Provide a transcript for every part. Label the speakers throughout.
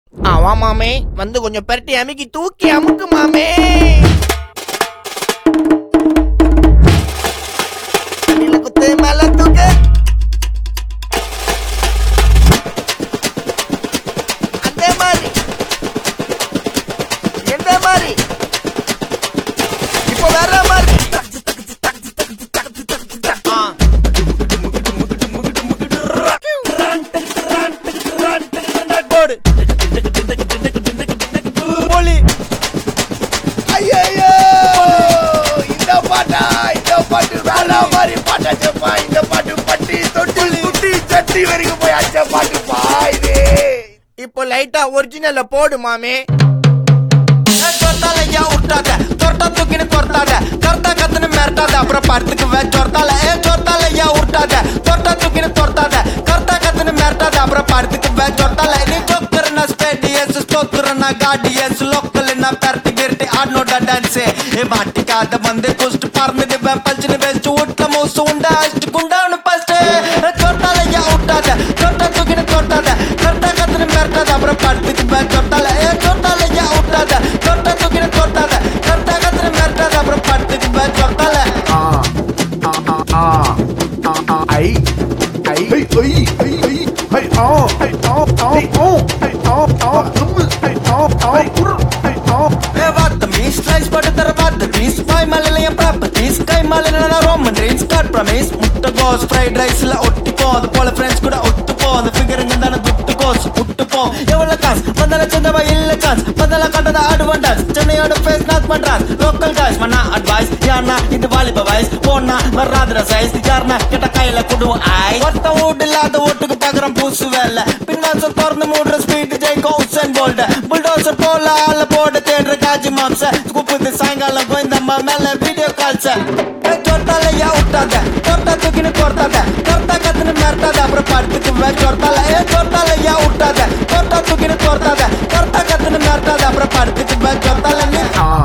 Speaker 1: ஆமா மாமே வந்து கொஞ்சம் பெரட்டி அமுக்கி தூக்கி அமுக்கு மாமே தண்ணியில குத்து மேல தூக்கு அந்த மாதிரி எந்த மாதிரி இப்போ வேற மாதிரி ஆ. போடு போலி ஐயோ இந்த பாட்டா இந்த பாட்டு வேற மாதிரி பாட்டா செப்பா இந்த பாட்டு பட்டி தொட்டி குட்டி சட்டி வரைக்கும் போய் அச்ச பாட்டு பாயுது இப்போ லைட்டா ஒரிஜினல்ல போடு மாமே
Speaker 2: சொர்த்தாலையா விட்டாத தொட்டா தூக்கின்னு கொர்த்தாத கர்த்தா கத்துன்னு மிரட்டாத அப்புறம் படத்துக்கு வே சொர்த்தால ஏ சொர்த்தாலையா விட்டாத தொட்டா தூக்கின்னு கொர்த்தாத கர்த்தா கத்துன்னு மிரட்டாத அப்புறம் படத்துக்கு வே சொர்த்தால நீ ஜோக்கர்னா ஸ்பேடியஸ் ஸ்டோக்கர்னா கார்டியஸ் லோக்கல்னா பெரட்டி கிரட்டி ஆடனோட டான்ஸ் ஏ மாட்டிக்காத வந்து குஸ்ட் பறந்துட்டு வே பல்ச்சுன்னு வெச்சு வீட்ல மூசு உண்டா அஷ்டு குண்டாவனு ஃபர்ஸ்ட் சொர்த்தாலையா விட்டாத தொட்டா தூக்கின்னு கொர்த்தாத கர்த்தா கத்துன்னு மிரட்டாத அப்புறம் படத்துக்கு வே சொர்த்தால ஏ சொர்த்தாலையா விட்டாத தொட்டா தூக்கின்னு கொர்த்தாத கர்த்தா கத்துன்னு மிரட்டாத அப்புறம் படத்துக்கு வே சொர்த்தால
Speaker 3: ஐ ஐ ஐ ஐ ஐ ஐ ஐ ஆ ஐ ஆ ஆ ஆ ஐ ஆ ஆ தும்மு ஐ ஆ ஆ உர் ஐ ஆ
Speaker 2: Evatemis, slice butter tervatemis Five million properties Kay malina Roman dreams God promise முட்டைகோஸ் ஃப்ரைட் ரைஸ்ல ஒட்டிப்போ அது போல ஃப்ரெண்ட்ஸ் கூட ஒட்டுப்போ அந்த ஃபிகருங்க தானே துட்டுக்கோஸ் விட்டுப்போ எவ்வளவு காசு பந்தல சந்தவா இல்ல சான்ஸ் பந்தல கண்டத அட்வான்டேஜ் சென்னையோட ஃபேஸ் நாக் பண்றான் லோக்கல் காய்ஸ் மண்ணா அட்வைஸ் யாருனா இது வாலிப வயசு போனா வராதுற சைஸ் யாருனா கிட்ட கையில குடுவோம் ஐ ஒருத்த வீடு இல்லாத ஓட்டுக்கு பாக்குறோம் பூசு வேலை பின்வாசல் திறந்து மூடுற ஸ்பீட் ஜெயிக்கும் உசன் போல்ட புல்டோசர் போல ஆள போட தேடுற காஜி மாம்ச குப்புது சாயங்காலம் கோயந்தம்மா மேல வீடியோ கால்ஸ சொர்த்தாலையா விட்டாத தொட்டா தூக்கின்னு கொர்த்தாத கொர்த்தா கத்துன்னு மிரட்டாத அப்புறம் படுத்துக்கு வே சொர்த்தால ஏ சொர்த்தாலையா விட்டாத தொட்டா தூக்கின்னு கொர்த்தாத கொர்த்தா கத்துன்னு மிரட்டாத அப்புறம் படுத்துக்கு வே சொர்த்தால நீ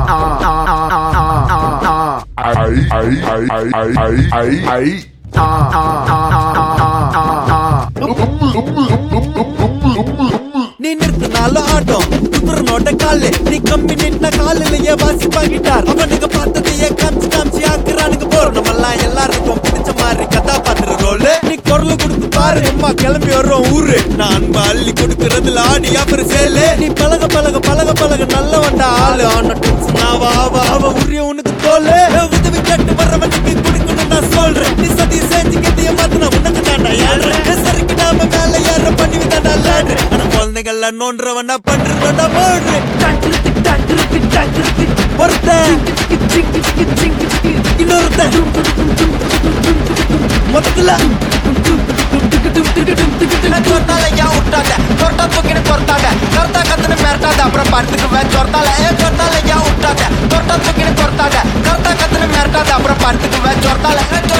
Speaker 3: ஐ ஐ ஐ ஐ ஐ ஐ ஐ ஆ ஆ ஆ ஆ ஆ ஆ தும்மு தும்மு தும்மு தும்மு தும்மு தும்மு
Speaker 2: நீ நிறுத்தினாலும் ஆட்டம் குதிரனோட காலு நீ கம்மி நின்ன காலிலேயே வாசிப்பாங்கிட்டார் அவனுக்கு பார்த்ததையே காமிச்சு காமிச்சு ஆக்குறானுக்கு போறோம் எல்லாம் எல்லாருக்கும் பிடிச்ச மாதிரி கதாபாத்திர ரோல் நீ குரல் கொடுத்து பாரு அம்மா கிளம்பி வர்றோம் ஊரு நான் அன்பு அள்ளி கொடுக்கறதுல ஆடி அப்புறம் சேலு நீ பழக பழக பழக பழக நல்லவன்டா ஆளு ஆன நான் வா வா அவ உரிய உனக்கு தோலு உதவி கேட்டு வர்றவனுக்கு கொடுக்கணும் நான் சொல்றேன் நீ சதி செஞ்சு கட்டிய மாத்தின உனக்கு தாண்டா ஏழ்றேன் சரிக்கு நாம மேல ஏற பண்ணி விட்டாடா லாடு ஆனா குழந்தைகள்ல நோன்றவனா பண்றவனா போடுறேன் ஒருத்தன் இன்னொருத்தன் மொத்தத்துல சொர்த்தாலையா விட்டாத சொர்த்தா தூக்கின்னு கொர்த்தாத கர்த்தா கத்துன்னு மிரட்டாத அப்புறம் படத்துக்கு வே சொர்த்தால ஏ சொர்த்தாலையா விட்டாத சொர்த்தா தூக்கின்னு கொர்த்தாத கர்த்தா கத்துன்னு மிரட்டாத அப்புறம் படத்துக்கு வே சொர்த்தால